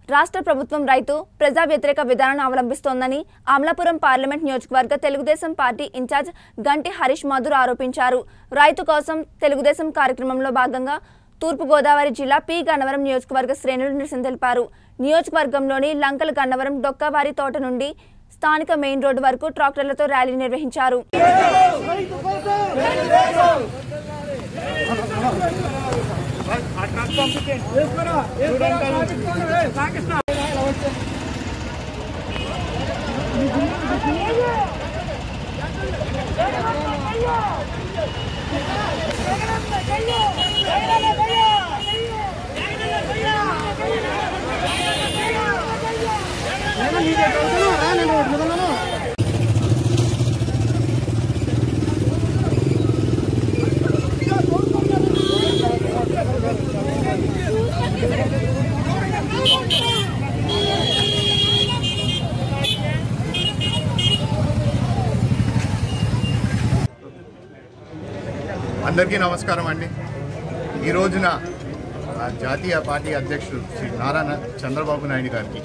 రాష్ట్ర ప్రభుత్వం రైతు ప్రజా వ్యతిరేక విధానాన్ని అవలంబిస్తోందని అమలాపురం పార్లమెంట్ నియోజకవర్గ తెలుగుదేశం పార్టీ ఇన్ఛార్జ్ గంటి హరీష్ మాధుర్ ఆరోపించారు రైతు కోసం తెలుగుదేశం కార్యక్రమంలో భాగంగా తూర్పుగోదావరి జిల్లా పి గన్నవరం నియోజకవర్గ శ్రేణులు నిరసన తెలిపారు నియోజకవర్గంలోని లంకల గన్నవరం డొక్కవారి తోట నుండి స్థానిక మెయిన్ రోడ్డు వరకు ట్రాక్టర్లతో ర్యాలీ నిర్వహించారు అందరికీ నమస్కారం అండి ఈ రోజున ఆ, జాతీయ పార్టీ అధ్యక్షుడు శ్రీ నారాయణ చంద్రబాబు నాయుడు గారికి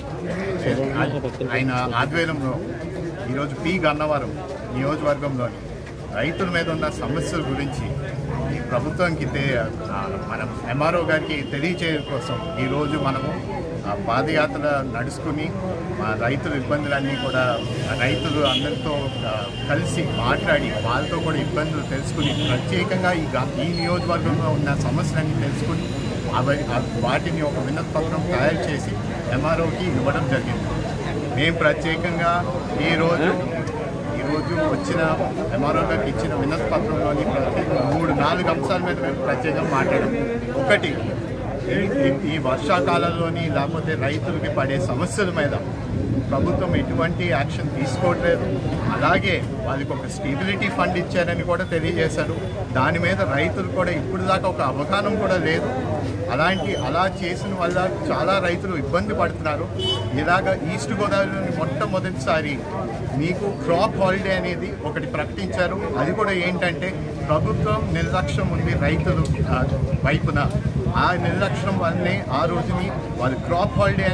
ఆయన ఆధ్వర్యంలో ఈరోజు పి గన్నవరం నియోజకవర్గంలోని రైతుల మీద ఉన్న సమస్యల గురించి ఈ ప్రభుత్వానికి తె- ఆ, మనం ఎంఆర్ఓ గారికి తెలియచేయడం కోసం ఈరోజు మనము ఆ, పాదయాత్ర నడుచుకుని మా రైతుల ఇబ్బందులన్నీ కూడా ఆ రైతులు అందరితో ఆ, కలిసి మాట్లాడి వాళ్ళతో కూడా ఇబ్బందులు తెలుసుకుని ప్రత్యేకంగా ఈ గా- ఈ నియోజకవర్గంలో ఉన్న సమస్యలన్నీ తెలుసుకుని అవి ఆ- వాటిని ఒక వినతి పత్రం తయారు చేసి ఎంఆర్ఓకి ఇవ్వడం జరిగింది మేము ప్రత్యేకంగా ఈరోజు ఈరోజు వచ్చిన ఎంఆర్ఓ గారికి ఇచ్చిన వినతి పత్రంలోని ప్రతి మూడు నాలుగు అంశాల మీద మేము ప్రత్యేకంగా మాట్లాడాం ఒకటి ఈ- ఈ- ఈ వర్షాకాలంలోని లేకపోతే రైతులకి పడే సమస్యల మీద ప్రభుత్వం ఎటువంటి యాక్షన్ తీసుకోవట్లేదు అలాగే వాళ్ళకి ఒక స్టెబిలిటీ ఫండ్ ఇచ్చారని కూడా తెలియజేశారు దాని మీద రైతులు కూడా ఇప్పుడు దాకా ఒక అవగాహన కూడా లేదు అలాంటి అలా చేసిన వల్ల చాలా రైతులు ఇబ్బంది పడుతున్నారు ఇలాగ ఈస్ట్ గోదావరిలోని మొట్టమొదటిసారి మీకు క్రాప్ హాలిడే అనేది ఒకటి ప్రకటించారు అది కూడా ఏంటంటే ప్రభుత్వం నిర్లక్ష్యం ఉంది రైతులు ఆ, వైపున ఆ నిర్లక్ష్యం వల్లనే ఆ రోజుని వాళ్ళు క్రాప్ హాలిడే